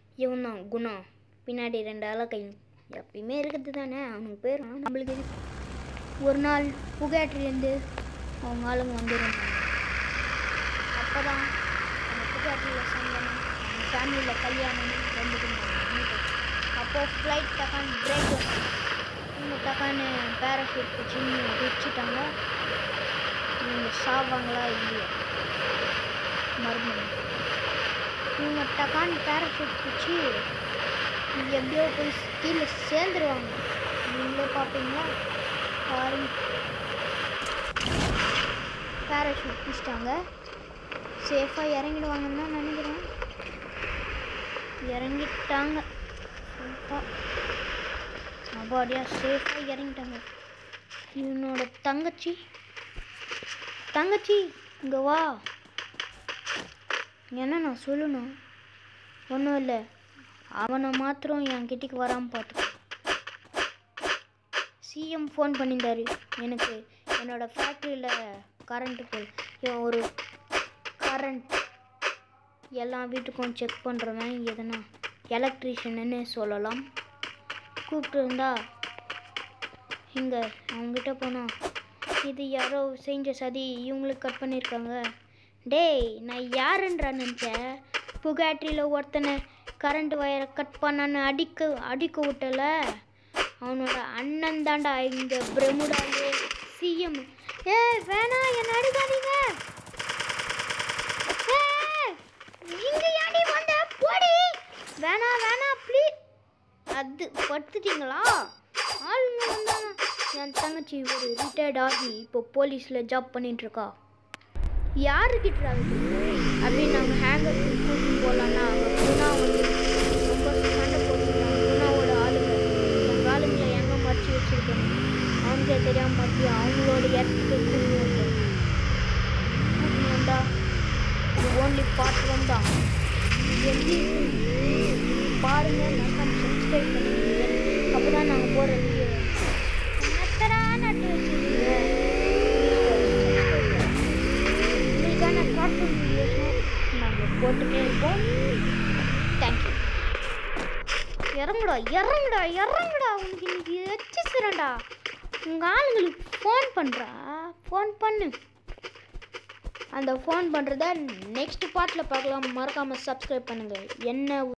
இவன் தான் குணா பின்னாடி ரெண்டு ஆளை கை எப்பயுமே இருக்கிறது தானே அவனுக்கு பேர் நம்மளுக்கு எதுக்கு? ஒரு நாள் புகாட்ரிலேருந்து அவங்க ஆளுங்க வந்துருந்தாங்க அப்போ தான் அந்த புகாட்ரியில் சந்தனம் அவங்க ஃபேமிலியில் கல்யாணம் வந்துருந்தாங்க அப்போது ஃப்ளைட் டக்கான் பிரேக் இவங்க டக்கான்னு பேராஷூட் வச்சுன்னு குதிச்சுட்டாங்க இவங்க சாவாங்களா இல்லையா மர்மம் இவங்க டக்கான் பேராஷூட் பிடிச்சி எப்படியோ போய் கீழே சேர்ந்துருவாங்க நீங்களே பார்ப்பீங்களா பாருங்க பேராஷூட் பிடிச்சிட்டாங்க சேஃபாக இறங்கிடுவாங்கன்னு தான் நினைக்கிறேன் இறங்கிட்டாங்க சேஃபாக அப்பாடியா சேஃபாக இறங்கிட்டாங்க இவனோட தங்கச்சி தங்கச்சி இங்கே வா என்ன நான் சொல்லணும் ஒன்றும் இல்லை அவனை மாத்திரம் என் கிட்டக்கு வராமல் பார்த்துக்கோ சிஎம் ஃபோன் பண்ணியிருந்தாரு எனக்கு என்னோட ஃபேக்ட்ரியில் கரண்ட்டு போய் ஒரு கரண்ட் எல்லா வீட்டுக்கும் செக் பண்ணுறவன் எதனா எலக்ட்ரிஷியன்னு சொல்லலாம் கூப்பிட்டு இருந்தா இங்கே அவங்ககிட்ட போனால் இது யாரோ செஞ்ச சதி இவங்களுக்கு கட் பண்ணியிருக்காங்க டேய் நான் யாருன்றா நினச்சேன் புகாட்ரியில் ஒருத்தனை கரண்ட் வயரை கட் பண்ணான்னு அடிக்க அடிக்க விட்டல அவனோட அண்ணன் தாண்டா இந்த பிரமுடாலே சிஎம் ஏய் வேணாம் என்ன அடிக்காதீங்க ஏய், நீங்க ஏன்டி வந்த போடி வேணாம் வேணாம் ப்ளீஸ் அது படுத்துட்டீங்களா ஆளுங்க வந்தாங்க என் தங்கச்சி ஒரு ரிட்டையர்ட் ஆகி இப்போ போலீஸில் ஜாப் பண்ணிட்டு இருக்கா யாருக்கிட்ட அப்படின்னு நாங்கள் ஹேங்கர் கூட்டிட்டு போகலான்னா அங்கே குணா வந்து ரொம்ப சண்டை போட்டுருக்காங்க குணாவோட ஆளுங்க எங்கள் ஆளுங்களை எங்கே மறைச்சி வச்சுருக்கோம் அவனுக்கே தெரியாமல் மறைச்சி அவங்களோட இடத்துக்கு கூட்டி வந்தோம் கூட்டி வந்தா இது ஓன்லி பார்ட் ஒன் தான் எப்படி பாருங்க மறக்காம சப்ஸ்கிரைப் பண்ணுங்க அப்போ தான் நாங்கள் போகிற வீடியோ நட்டரா நட்டு வச்சுருக்கீங்க உங்களுக்கான கார்ட்டூன் வீடியோஸும் நாங்கள் போட்டுட்டே இருப்போம் தேங்க்யூ இறங்குடா இறங்குடா இறங்குடா உனக்கு இன்னைக்கு வச்சுக்கிறேன்டா உங்கள் ஆளுங்களுக்கு ஃபோன் பண்ணுறா ஃபோன் பண்ணு அந்த ஃபோன் பண்ணுறத நெக்ஸ்ட் பார்ட்டில் பார்க்கலாம் மறக்காமல் சப்ஸ்கிரைப் பண்ணுங்கள் என்ன